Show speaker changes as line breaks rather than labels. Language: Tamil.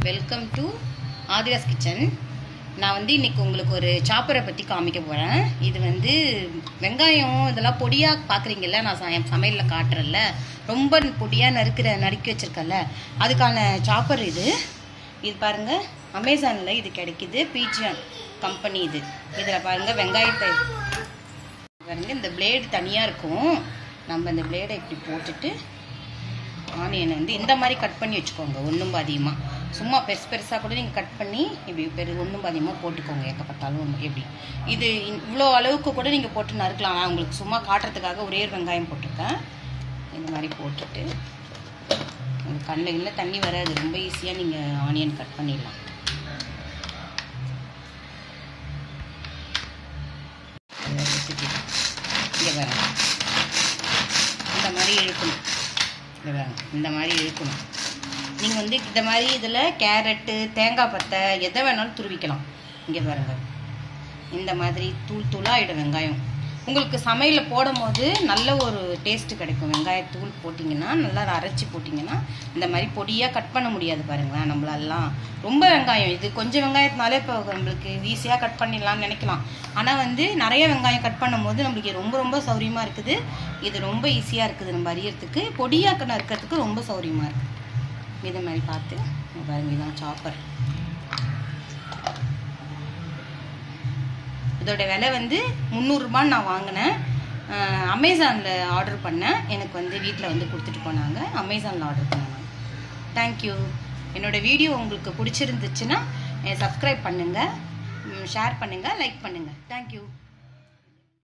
வெல்கம் டு ஆதிராஸ் கிச்சன் நான் வந்து இன்னைக்கு உங்களுக்கு ஒரு சாப்பரை பற்றி காமிக்க போகிறேன் இது வந்து வெங்காயம் இதெல்லாம் பொடியாக பார்க்குறீங்கல்ல நான் ச- என் சமையலில் காட்டுறேன்ல ரொம்ப பொடியாக நறுக்கிற நறுக்கி வச்சிருக்கேன்ல அதுக்கான சாப்பர் இது இது பாருங்க அமேசானில் இது கிடைக்குது பீஜியான் கம்பெனி இது இதில் பாருங்க வெங்காயத்தை பாருங்க இந்த பிளேடு தனியாக இருக்கும் நம்ம இந்த பிளேடை இப்படி போட்டுட்டு ஆனியனை வந்து இந்த மாதிரி கட் பண்ணி வச்சுக்கோங்க ஒன்றும் பாதியமாக சும்மா பெருசு பெருசாக கூட நீங்கள் கட் பண்ணி இப்படி பெரு ஒன்றும் பாதியமாக போட்டுக்கோங்க எக்கப்பட்டாலும் ஒன்று எப்படி இது இவ்வளோ அளவுக்கு கூட நீங்கள் போட்டு நறுக்கலாம் நான் உங்களுக்கு சும்மா காட்டுறதுக்காக ஒரே ஒரு வெங்காயம் போட்டிருக்கேன் இந்த மாதிரி போட்டுட்டு உங்கள் கண்ணில் இல்லை தண்ணி வராது ரொம்ப ஈஸியாக நீங்கள் ஆனியன் கட் பண்ணிடலாம் இதை வச்சுட்டு இங்கே பாருங்க இந்த மாதிரி இழுக்கணும் இங்கே பாருங்க இந்த மாதிரி இழுக்கணும் நீங்கள் வந்து இந்த மாதிரி இதில் கேரட்டு தேங்காய் பத்தை எதை வேணாலும் துருவிக்கலாம் இங்கே பாருங்க இந்த மாதிரி தூள் தூளாக ஆகிடும் வெங்காயம் உங்களுக்கு சமையலில் போடும் போது நல்ல ஒரு டேஸ்ட்டு கிடைக்கும் வெங்காயத்தூள் போட்டிங்கன்னா நல்லா அரைச்சி போட்டிங்கன்னா இந்த மாதிரி பொடியாக கட் பண்ண முடியாது பாருங்களேன் நம்மளாலாம் ரொம்ப வெங்காயம் இது கொஞ்சம் வெங்காயத்தினாலே இப்போ நம்மளுக்கு ஈஸியாக கட் பண்ணிடலாம்னு நினைக்கலாம் ஆனால் வந்து நிறைய வெங்காயம் கட் பண்ணும்போது நம்மளுக்கு ரொம்ப ரொம்ப சௌரியமாக இருக்குது இது ரொம்ப ஈஸியாக இருக்குது நம்ம அறியறதுக்கு பொடியாக நறுக்கிறதுக்கு ரொம்ப சௌரியமாக இருக்குது இதை மாதிரி பார்த்து இங்க பாருங்க இதான் சாப்பர் இதோட விலை வந்து முந்நூறுரூபான்னு நான் வாங்கினேன் அமேசானில் ஆர்டர் பண்ணேன் எனக்கு வந்து வீட்டில் வந்து கொடுத்துட்டு போனாங்க அமேசானில் ஆர்டர் பண்ணேன் நான் தேங்க்யூ என்னோட வீடியோ உங்களுக்கு பிடிச்சிருந்துச்சுன்னா சப்ஸ்கிரைப் பண்ணுங்கள் ஷேர் பண்ணுங்கள் லைக் பண்ணுங்கள் தேங்க்யூ